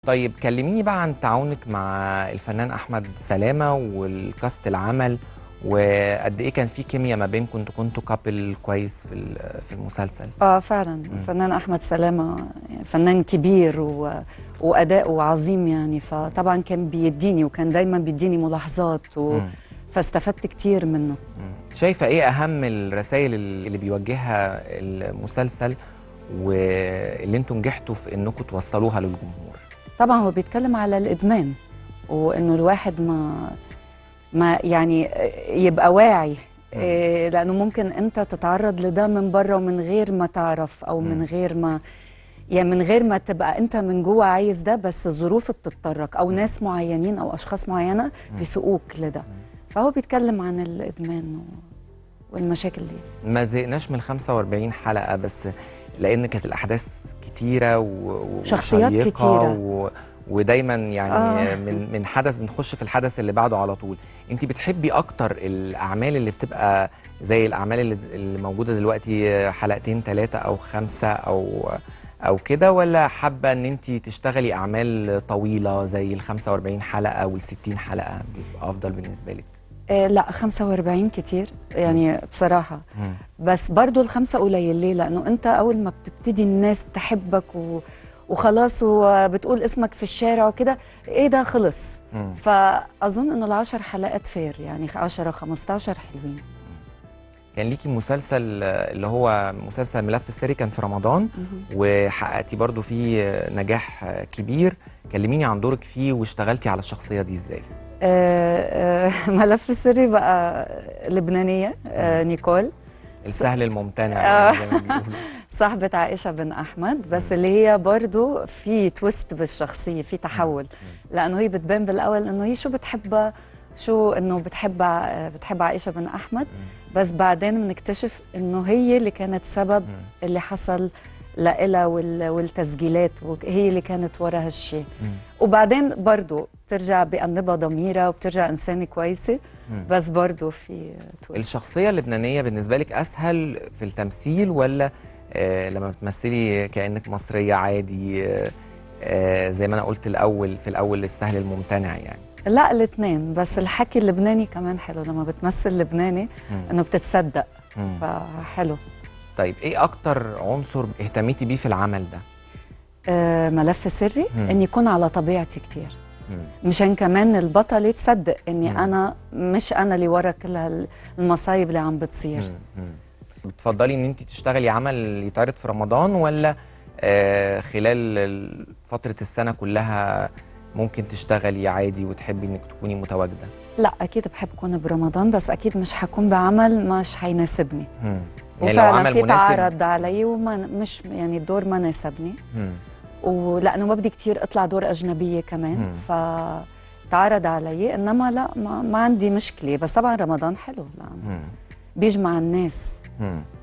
طيب كلميني بقى عن تعاونك مع الفنان احمد سلامه والكاست العمل وقد ايه كان في كيمياء ما بينكم انتوا كنتوا كابل كويس في ال- في المسلسل اه فعلا الفنان احمد سلامه يعني فنان كبير و... واداؤه عظيم يعني فطبعا كان بيديني وكان دايما بيديني ملاحظات و... مم. فاستفدت كتير منه مم. شايفه ايه اهم الرسائل اللي بيوجهها المسلسل واللي انتوا نجحتوا في انكم توصلوها للجمهور طبعا هو بيتكلم على الادمان وانه الواحد ما ما يعني يبقى واعي إيه، لانه ممكن انت تتعرض لده من بره ومن غير ما تعرف او من مم. غير ما يعني من غير ما تبقى انت من جوه عايز ده بس الظروف بتضطرك او ناس معينين او اشخاص معينه بيسوقوك لده فهو بيتكلم عن الادمان و- والمشاكل دي ما زهقناش من 45 حلقه بس لان كانت الاحداث كتيره و- شخصيات وشيقة كتيرة. و... ودايما يعني آه. آه. من من حدث بنخش في الحدث اللي بعده على طول انت بتحبي اكتر الاعمال اللي بتبقى زي الاعمال اللي, اللي موجوده دلوقتي حلقتين ثلاثه او خمسه او او كده ولا حابه ان انت تشتغلي اعمال طويله زي ال 45 حلقه وال 60 حلقه بيبقى افضل بالنسبه لك إيه لا 45 كتير يعني بصراحه مم. بس برضو الخمسة قليل ليه؟ لأنه أنت أول ما بتبتدي الناس تحبك و... وخلاص وبتقول اسمك في الشارع وكده إيه ده خلص مم. فأظن إنه العشر حلقات فير يعني 10 15 حلوين كان ليكي مسلسل آه، اللي هو مسلسل ملف السري كان في رمضان وحققتي برضو فيه نجاح آه، كبير كلميني عن دورك فيه واشتغلتي على الشخصية دي ازاي آه آه ملف السري بقى لبنانية آه نيكول السهل الممتنع آه. يعني زي ما بيقولوا صاحبة عائشة بن أحمد بس اللي هي برضو في تويست بالشخصية في تحول لأنه هي بتبان بالأول إنه هي شو بتحبها شو إنه بتحب ع- بتحب عائشة بن أحمد بس بعدين بنكتشف إنه هي اللي كانت سبب اللي حصل لإلها وال- والتسجيلات وهي اللي كانت ورا هالشيء مم. وبعدين برضو بترجع بأنبها ضميرها وبترجع إنسانة كويسة مم. بس برضو في تويست الشخصية اللبنانية بالنسبة لك أسهل في التمثيل ولا آه لما بتمثلي كأنك مصرية عادي آه آه زي ما أنا قلت الأول في الأول السهل الممتنع يعني لا الاثنين بس الحكي اللبناني كمان حلو لما بتمثل لبناني مم. انه بتصدق مم. فحلو طيب إيه أكتر عنصر اهتميتي بيه في العمل ده؟ آه ملف سري مم. اني اكون على طبيعتي كتير مم. مشان كمان البطلة تصدق اني مم. انا مش انا اللي ورا كل هالمصايب اللي عم بتصير مم. مم. بتفضلي ان انت تشتغلي عمل يتعرض في رمضان ولا آه خلال ال- فترة السنة كلها ممكن تشتغلي عادي وتحبي انك تكوني متواجدة لا اكيد بحب اكون برمضان بس اكيد مش حكون بعمل مش حيناسبني مم. يعني لو وفعلا عمل في مناسب تعرض علي وما مش يعني الدور ما ناسبني مم. ولانه ما بدي كتير اطلع دور اجنبيه كمان مم. فتعرض علي انما لا ما, ما عندي مشكله بس طبعا رمضان حلو لانه مم. بيجمع الناس مم.